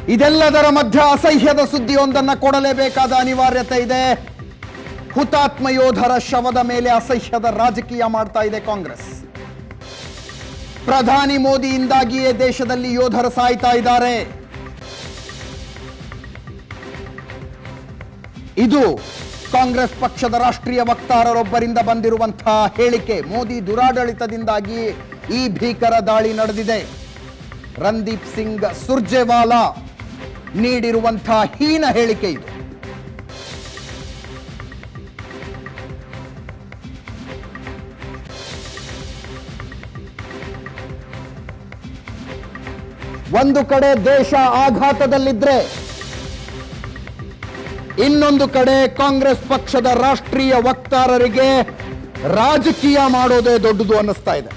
ಇದೆಲ್ಲದರ ಮಧ್ಯ ಅಸಹ್ಯದ ಸುದ್ದಿಯೊಂದನ್ನ ಕೊಡಲೇಬೇಕಾದ ಅನಿವಾರ್ಯತೆ ಇದೆ ಹುತಾತ್ಮ ಯೋಧರ ಶವದ ಮೇಲೆ ಅಸಹ್ಯದ ರಾಜಕೀಯ ಮಾಡ್ತಾ ಇದೆ ಕಾಂಗ್ರೆಸ್ ಪ್ರಧಾನಿ ಮೋದಿಯಿಂದಾಗಿಯೇ ದೇಶದಲ್ಲಿ ಯೋಧರು ಸಾಯ್ತಾ ಇದ್ದಾರೆ ಇದು ಕಾಂಗ್ರೆಸ್ ಪಕ್ಷದ ರಾಷ್ಟ್ರೀಯ ವಕ್ತಾರರೊಬ್ಬರಿಂದ ಬಂದಿರುವಂತಹ ಹೇಳಿಕೆ ಮೋದಿ ದುರಾಡಳಿತದಿಂದಾಗಿ ಈ ಭೀಕರ ದಾಳಿ ನಡೆದಿದೆ ರಂದೀಪ್ ಸಿಂಗ್ ಸುರ್ಜೇವಾಲಾ ನೀಡಿರುವಂತಹ ಹೀನ ಹೇಳಿಕೆ ಇದು ಒಂದು ಕಡೆ ದೇಶ ಆಘಾತದಲ್ಲಿದ್ರೆ ಇನ್ನೊಂದು ಕಡೆ ಕಾಂಗ್ರೆಸ್ ಪಕ್ಷದ ರಾಷ್ಟ್ರೀಯ ವಕ್ತಾರರಿಗೆ ರಾಜಕೀಯ ಮಾಡೋದೇ ದೊಡ್ಡದು ಅನ್ನಿಸ್ತಾ ಇದೆ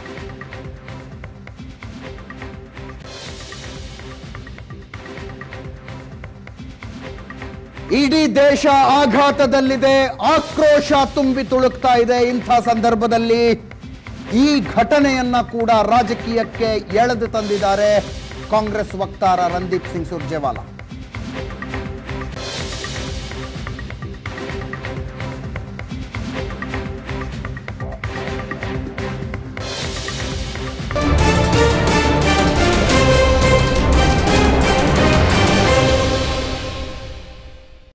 ಇಡೀ ದೇಶ ಆಘಾತದಲ್ಲಿದೆ ಆಕ್ರೋಶ ತುಂಬಿ ತುಳುಕ್ತಾ ಇದೆ ಇಂಥ ಸಂದರ್ಭದಲ್ಲಿ ಈ ಘಟನೆಯನ್ನ ಕೂಡ ರಾಜಕೀಯಕ್ಕೆ ಎಳೆದು ತಂದಿದ್ದಾರೆ ಕಾಂಗ್ರೆಸ್ ವಕ್ತಾರ ರಂದೀಪ್ ಸಿಂಗ್ ಸುರ್ಜೇವಾಲಾ